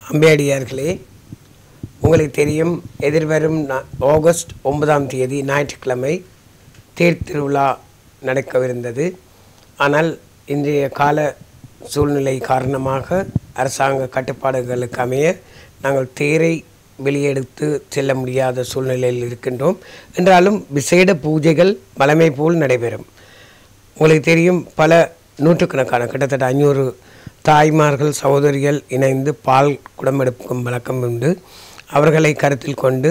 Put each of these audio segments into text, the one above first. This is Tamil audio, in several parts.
அம்பேடியார்களே உங்களுக்கு தெரியும் எதிர்வரும் நா- ஆகஸ்ட் ஒன்பதாம் தேதி ஞாயிற்றுக்கிழமை தேர் திருவிழா நடக்கவிருந்தது ஆனால் இன்றைய கால சூழ்நிலை காரணமாக அரசாங்க கட்டுப்பாடுகளுக்கு அமைய நாங்கள் தேரை வெளியெடுத்து செல்ல முடியாத சூழ்நிலையில் இருக்கின்றோம் என்றாலும் விசேட பூஜைகள் வழமை போல் நடைபெறும் உங்களுக்கு தெரியும் பல நூற்றுக்கணக்கான கிட்டத்தட்ட ஐநூறு தாய்மார்கள் சகோதரிகள் இணைந்து பால் குடமெடுக்கும் வழக்கம் உண்டு அவர்களை கருத்தில் கொண்டு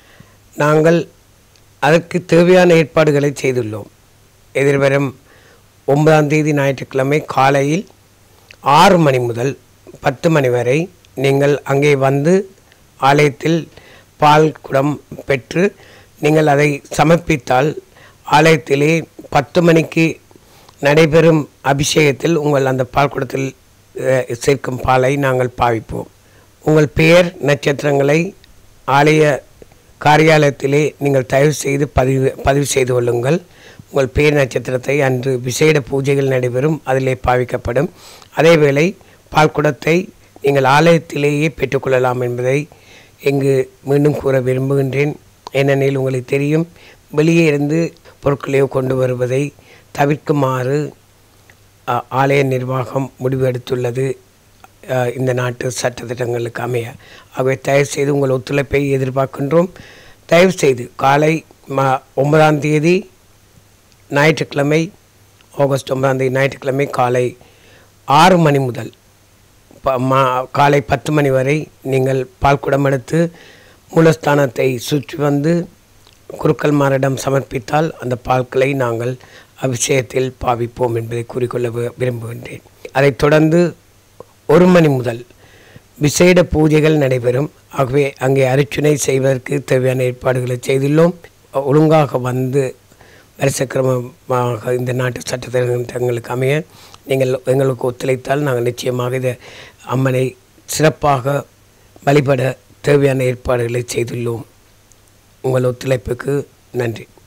நாங்கள் அதற்கு தேவையான ஏற்பாடுகளை செய்துள்ளோம் எதிர்வரும் ஒன்பதாம் தேதி ஞாயிற்றுக்கிழமை காலையில் ஆறு மணி முதல் பத்து மணி வரை நீங்கள் அங்கே வந்து ஆலயத்தில் பால் குடம் பெற்று நீங்கள் அதை சமர்ப்பித்தால் ஆலயத்திலே பத்து மணிக்கு நடைபெறும் அபிஷேகத்தில் உங்கள் அந்த பால் குடத்தில் அஹ், சேர்க்கும் பாலை நாங்கள் பாவிப்போம் உங்கள் பெயர் நட்சத்திரங்களை ஆலய காரியாலயத்திலே நீங்கள் தயவு செய்து பதிவு பதிவு செய்து கொள்ளுங்கள் உங்கள் பெயர் நட்சத்திரத்தை அன்று விசேட பூஜைகள் நடைபெறும் அதிலே பாவிக்கப்படும் அதேவேளை பால்குடத்தை நீங்கள் ஆலயத்திலேயே பெற்றுக்கொள்ளலாம் என்பதை இங்கு மீண்டும் கூற விரும்புகின்றேன் ஏனெனில் உங்களுக்கு தெரியும் வெளியே இருந்து பொருட்களையோ கொண்டு வருவதை தவிர்க்குமாறு அ, ஆலய நிர்வாகம் முடிவு எடுத்துள்ளது அ, இந்த நாட்டு சட்டத்திட்டங்களுக்கு அமைய ஆகவே தயவு செய்து உங்கள் ஒத்துழைப்பை எதிர்பார்க்கின்றோம் தயவு செய்து காலை ம ஒன்பதாம் தேதி ஞாயிற்றுக்கிழமை ஆகஸ்ட் ஒன்பதாம் தேதி ஞாயிற்றுக்கிழமை காலை ஆறு மணி முதல் ப மா காலை பத்து மணி வரை நீங்கள் பால் குடம் எடுத்து மூலஸ்தானத்தை சுற்றி வந்து குருக்கள் மாரிடம் சமர்ப்பித்தால் அந்த பால்களை நாங்கள் அபிஷேகத்தில் பாவிப்போம் என்பதை கூறிக்கொள்ள வி- விரும்புகின்றேன் அதைத் தொடர்ந்து ஒரு மணி முதல் விசேட பூஜைகள் நடைபெறும் ஆகவே அங்கே அர்ச்சனை செய்வதற்கு தேவையான ஏற்பாடுகளை செய்துள்ளோம் ஒழுங்காக வந்து வரிசக்கிரமமாக இந்த நாட்டு சட்டத்திட்டங்களுக்கு அமைய நீங்கள் எங்களுக்கு ஒத்துழைத்தால் நாங்கள் நிச்சயமாக இதை அம்மனை சிறப்பாக வழிபட தேவையான ஏற்பாடுகளை செய்துள்ளோம் உங்கள் ஒத்துழைப்புக்கு நன்றி